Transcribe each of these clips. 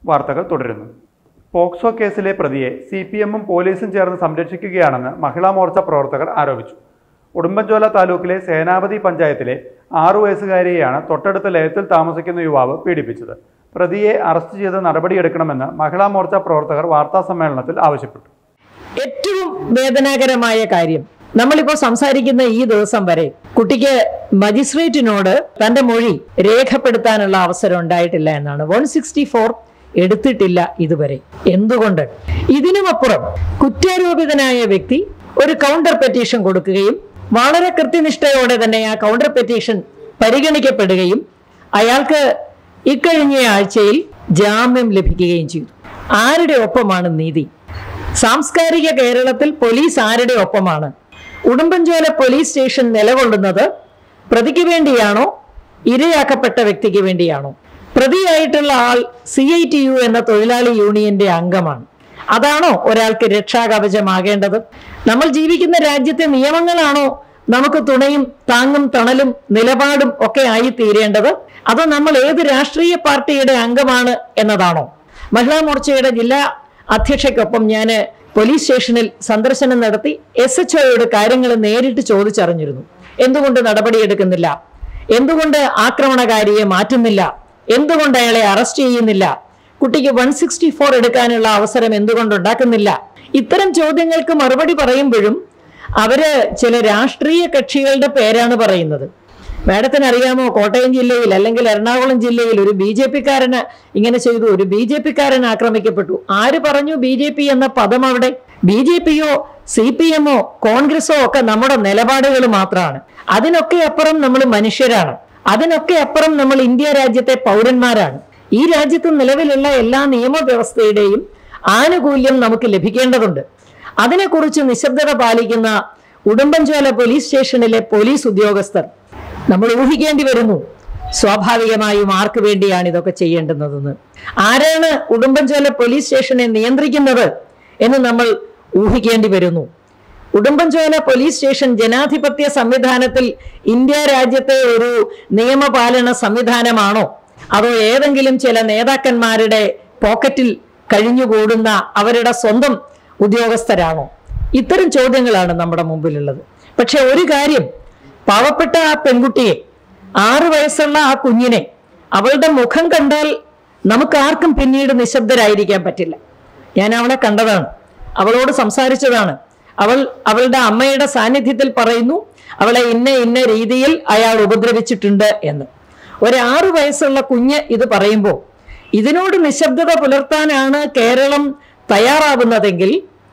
വാർത്തകൾ തുടരുന്നു പോക്സോ കേസിലെ പ്രതിയെ സി പി എമ്മും പോലീസും ചേർന്ന് സംരക്ഷിക്കുകയാണെന്ന് മഹിളാ മോർച്ച പ്രവർത്തകർ ആരോപിച്ചു ഉടുമ്പൻചോല താലൂക്കിലെ സേനാപതി പഞ്ചായത്തിലെ ആറു വയസ്സുകാരിയെയാണ് തൊട്ടടുത്ത ലയത്തിൽ താമസിക്കുന്ന യുവാവ് പീഡിപ്പിച്ചത് പ്രതിയെ അറസ്റ്റ് ചെയ്ത് നടപടിയെടുക്കണമെന്ന് മഹിളാ മോർച്ച പ്രവർത്തകർ വാർത്താ സമ്മേളനത്തിൽ ആവശ്യപ്പെട്ടു ഏറ്റവും വേദനാകരമായ കാര്യം നമ്മളിപ്പോ സംസാരിക്കുന്ന ഈ ദിവസം വരെ കുട്ടിക്ക് മജിസ്ട്രേറ്റിനോട് തന്റെ മൊഴി രേഖപ്പെടുത്താനുള്ള അവസരം ഉണ്ടായിട്ടില്ല എന്നാണ് വൺ സിക്സ്റ്റി ഫോർ എടുത്തിട്ടില്ല ഇതുവരെ എന്തുകൊണ്ട് ഇതിനുമപ്പുറം കുറ്റാരോപിതനായ വ്യക്തി ഒരു കൗണ്ടർ പെറ്റീഷൻ കൊടുക്കുകയും വളരെ കൃത്യനിഷ്ഠയോടെ തന്നെ ആ കൗണ്ടർ പെറ്റീഷൻ പരിഗണിക്കപ്പെടുകയും അയാൾക്ക് ഇക്കഴിഞ്ഞ ആഴ്ചയിൽ ജാമ്യം ലഭിക്കുകയും ചെയ്തു ആരുടെ ഒപ്പമാണ് നീതി സാംസ്കാരിക കേരളത്തിൽ പോലീസ് ആരുടെ ഒപ്പമാണ് ഉടുമ്പൻചോല പോലീസ് സ്റ്റേഷൻ നിലകൊള്ളുന്നത് പ്രതിക്ക് വേണ്ടിയാണോ ഇരയാക്കപ്പെട്ട വ്യക്തിക്ക് വേണ്ടിയാണോ പ്രതിയായിട്ടുള്ള ആൾ സി ഐ ടി യു എന്ന തൊഴിലാളി യൂണിയന്റെ അംഗമാണ് അതാണോ ഒരാൾക്ക് രക്ഷാകവചമാകേണ്ടത് നമ്മൾ ജീവിക്കുന്ന രാജ്യത്തെ നിയമങ്ങളാണോ നമുക്ക് തുണയും താങ്ങും തണലും നിലപാടും ഒക്കെ ആയി തീരേണ്ടത് അതോ നമ്മൾ ഏത് രാഷ്ട്രീയ പാർട്ടിയുടെ അംഗമാണ് എന്നതാണോ മഹിളാ മോർച്ചയുടെ ജില്ലാ അധ്യക്ഷയ്ക്കൊപ്പം ഞാൻ പോലീസ് സ്റ്റേഷനിൽ സന്ദർശനം നടത്തി എസ് എച്ച് ഒയോട് കാര്യങ്ങൾ നേരിട്ട് ചോദിച്ചറിഞ്ഞിരുന്നു എന്തുകൊണ്ട് നടപടിയെടുക്കുന്നില്ല എന്തുകൊണ്ട് ആക്രമണകാരിയെ മാറ്റുന്നില്ല എന്തുകൊണ്ട് അയാളെ അറസ്റ്റ് ചെയ്യുന്നില്ല കുട്ടിക്ക് വൺ സിക്സ്റ്റി ഫോർ എടുക്കാനുള്ള അവസരം എന്തുകൊണ്ട് ഉണ്ടാക്കുന്നില്ല ഇത്തരം ചോദ്യങ്ങൾക്ക് മറുപടി പറയുമ്പോഴും അവര് ചില രാഷ്ട്രീയ കക്ഷികളുടെ പേരാണ് പറയുന്നത് മാഡത്തിന് അറിയാമോ കോട്ടയം ജില്ലയിൽ അല്ലെങ്കിൽ എറണാകുളം ജില്ലയിൽ ഒരു ബി ജെ പിക്കാരന് ഇങ്ങനെ ചെയ്തു ഒരു ബി ജെ പിക്കാരൻ ആക്രമിക്കപ്പെട്ടു ആര് പറഞ്ഞു ബി ജെ പി എന്ന പദം അവിടെ ബി ജെ പിയോ സി പി എമ്മോ കോൺഗ്രസോ ഒക്കെ നമ്മുടെ നിലപാടുകൾ മാത്രമാണ് അതിനൊക്കെ അപ്പുറം നമ്മൾ മനുഷ്യരാണ് അതിനൊക്കെ അപ്പുറം നമ്മൾ ഇന്ത്യ രാജ്യത്തെ പൗരന്മാരാണ് ഈ രാജ്യത്ത് നിലവിലുള്ള എല്ലാ നിയമവ്യവസ്ഥയുടെയും ആനുകൂല്യം നമുക്ക് ലഭിക്കേണ്ടതുണ്ട് അതിനെക്കുറിച്ച് നിശബ്ദത പാലിക്കുന്ന ഉടുമ്പൻചോല പോലീസ് സ്റ്റേഷനിലെ പോലീസ് ഉദ്യോഗസ്ഥർ നമ്മൾ ഊഹിക്കേണ്ടി വരുന്നു സ്വാഭാവികമായും ആർക്ക് വേണ്ടിയാണ് ഇതൊക്കെ ചെയ്യേണ്ടുന്നതെന്ന് ആരാണ് ഉടുമ്പൻചോല പോലീസ് സ്റ്റേഷനെ നിയന്ത്രിക്കുന്നത് എന്ന് നമ്മൾ ഊഹിക്കേണ്ടി വരുന്നു ഉടുമ്പൻചോല പോലീസ് സ്റ്റേഷൻ ജനാധിപത്യ സംവിധാനത്തിൽ ഇന്ത്യ രാജ്യത്തെ ഒരു നിയമപാലന സംവിധാനമാണോ അതോ ഏതെങ്കിലും ചില നേതാക്കന്മാരുടെ പോക്കറ്റിൽ കഴിഞ്ഞുകൂടുന്ന അവരുടെ സ്വന്തം ഉദ്യോഗസ്ഥരാണോ ഇത്തരം ചോദ്യങ്ങളാണ് നമ്മുടെ മുമ്പിലുള്ളത് പക്ഷെ ഒരു കാര്യം പാവപ്പെട്ട ആ പെൺകുട്ടിയെ ആറു വയസ്സുള്ള ആ കുഞ്ഞിനെ അവളുടെ മുഖം കണ്ടാൽ നമുക്ക് ആർക്കും പിന്നീട് നിശബ്ദരായിരിക്കാൻ പറ്റില്ല ഞാൻ അവളെ കണ്ടതാണ് അവളോട് സംസാരിച്ചതാണ് അവൾ അവളുടെ അമ്മയുടെ സാന്നിധ്യത്തിൽ പറയുന്നു അവളെ ഇന്ന ഇന്ന രീതിയിൽ അയാൾ ഉപദ്രവിച്ചിട്ടുണ്ട് എന്ന് ഒരു ആറു വയസ്സുള്ള കുഞ്ഞ് ഇത് പറയുമ്പോൾ ഇതിനോട് നിശബ്ദത പുലർത്താനാണ് കേരളം തയ്യാറാവുന്നതെങ്കിൽ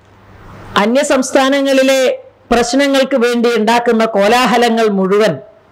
അന്യ സംസ്ഥാനങ്ങളിലെ പ്രശ്നങ്ങൾക്ക് വേണ്ടി ഉണ്ടാക്കുന്ന കോലാഹലങ്ങൾ മുഴുവൻ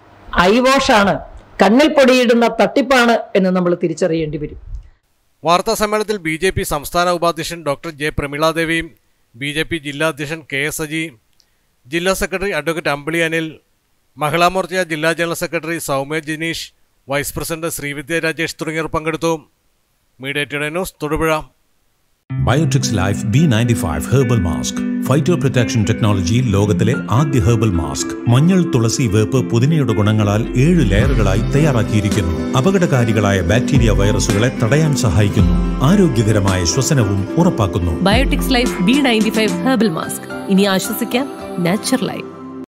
ഐവോഷാണ് കണ്ണിൽ പൊടിയിടുന്ന തട്ടിപ്പാണ് എന്ന് നമ്മൾ തിരിച്ചറിയേണ്ടി വരും വാർത്താ സമ്മേളനത്തിൽ ബി ജെ പി സംസ്ഥാന ഉപാധ്യക്ഷൻ ഡോക്ടർ ജെ പ്രമീളാദേവിയും ബി ജെ പി ജില്ലാ അധ്യക്ഷൻ കെ എസ് അജി ജില്ലാ സെക്രട്ടറി അഡ്വക്കേറ്റ് അമ്പിളി അനിൽ മഹിളാ മോർച്ച ജില്ലാ general secretary Soumya Jineesh vice president Srividya Rajesh തുടങ്ങിയവർ പങ്കെടുത്തു media today news Thodupuzha Biotics Life B ninety five herbal mask phyto protection technology ലോകത്തിലെ ആദ്യ ഹെർബൽ മാസ്ക് മഞ്ഞൾ തുളസി വേപ്പ് പുതിനയുടെ ഗുണങ്ങളാൽ ഏഴ് ലെയറുകളായി തയ്യാറാക്കിയിരിക്കുന്നു അപകടകാരികളായ ബാക്ടീരിയ വൈറസുകളെ തടയാൻ സഹായിക്കുന്നു ആരോഗ്യകരമായ ശ്വസനവും ഉറപ്പാക്കുന്നു Biotics Life B ninety five herbal mask ഇനി ആശ്വസിക്കാം നാച്ചുറലായി